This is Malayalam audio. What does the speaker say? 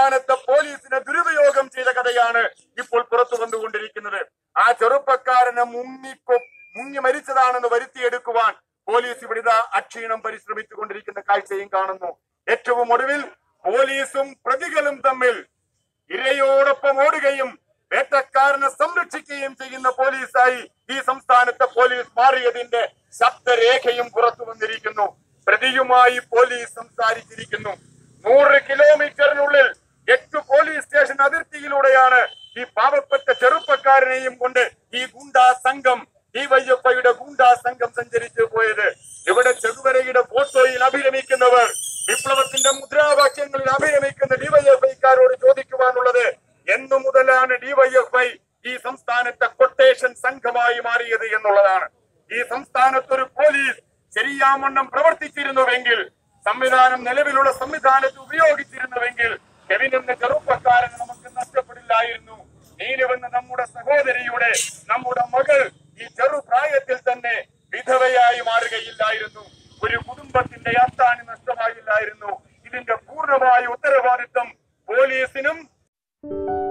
സംസ്ഥാനത്തെ പോലീസിനെ ദുരുപയോഗം ചെയ്ത കഥയാണ് ഇപ്പോൾ പുറത്തു വന്നുകൊണ്ടിരിക്കുന്നത് ആ ചെറുപ്പക്കാരനെ മുങ്ങിക്കൊ മുങ്ങി മരിച്ചതാണെന്ന് വരുത്തിയെടുക്കുവാൻ പോലീസ് ഇവിടുത്തെ അക്ഷീണം പരിശ്രമിച്ചുകൊണ്ടിരിക്കുന്ന കാഴ്ചയും കാണുന്നു ഏറ്റവും ഒടുവിൽ പോലീസും പ്രതികളും തമ്മിൽ ഇരയോടൊപ്പം ഓടുകയും വേട്ടക്കാരനെ സംരക്ഷിക്കുകയും ചെയ്യുന്ന പോലീസായി ഈ സംസ്ഥാനത്തെ പോലീസ് മാറിയതിന്റെ ശബ്ദരേഖയും പുറത്തു വന്നിരിക്കുന്നു പ്രതിയുമായി പോലീസ് സംസാരിച്ചിരിക്കുന്നു നൂറ് കിലോമീറ്ററിനുള്ളിൽ എട്ട് പോലീസ് സ്റ്റേഷൻ അതിർത്തിയിലൂടെയാണ് ഈ പാവപ്പെട്ട ചെറുപ്പക്കാരനെയും കൊണ്ട് ഈ ഗുണ്ടാ സംഘം ഈ വയ്യപ്പയുടെ ഗുണ്ടാ സംഘം സഞ്ചരിച്ചു പോയത് ഇവിടെ ചെറുവരയുടെ ഫോട്ടോയിൽ അഭിരമിക്കുന്നവർ വിപ്ലവത്തിന്റെ മുദ്രാവാക്യങ്ങളിൽ അഭിരമിക്കുന്ന ഡിവൈഎഫ്ഐക്കാരോട് ചോദിക്കുവാനുള്ളത് എന്നു മുതലാണ് ഡിവൈഎഫ്ഐ ഈ സംസ്ഥാനത്തെ കൊട്ടേഷൻ സംഘമായി മാറിയത് എന്നുള്ളതാണ് ഈ സംസ്ഥാനത്തൊരു പോലീസ് ശരിയാമണ്ണം പ്രവർത്തിച്ചിരുന്നുവെങ്കിൽ സംവിധാനം നിലവിലുള്ള സംവിധാനത്തെ ഉപയോഗിച്ചിരുന്നുവെങ്കിൽ കെവിൻ എന്ന ചെറുപ്പക്കാരന് നമുക്ക് നഷ്ടപ്പെടില്ലായിരുന്നു നീലുവെന്ന നമ്മുടെ സഹോദരിയുടെ നമ്മുടെ മകൾ ഈ ചെറുപ്രായത്തിൽ തന്നെ വിധവയായി മാറുകയില്ലായിരുന്നു ഒരു കുടുംബത്തിന്റെ അത്താണി നഷ്ടമായില്ലായിരുന്നു ഇതിന്റെ പൂർണ്ണമായ ഉത്തരവാദിത്വം പോലീസിനും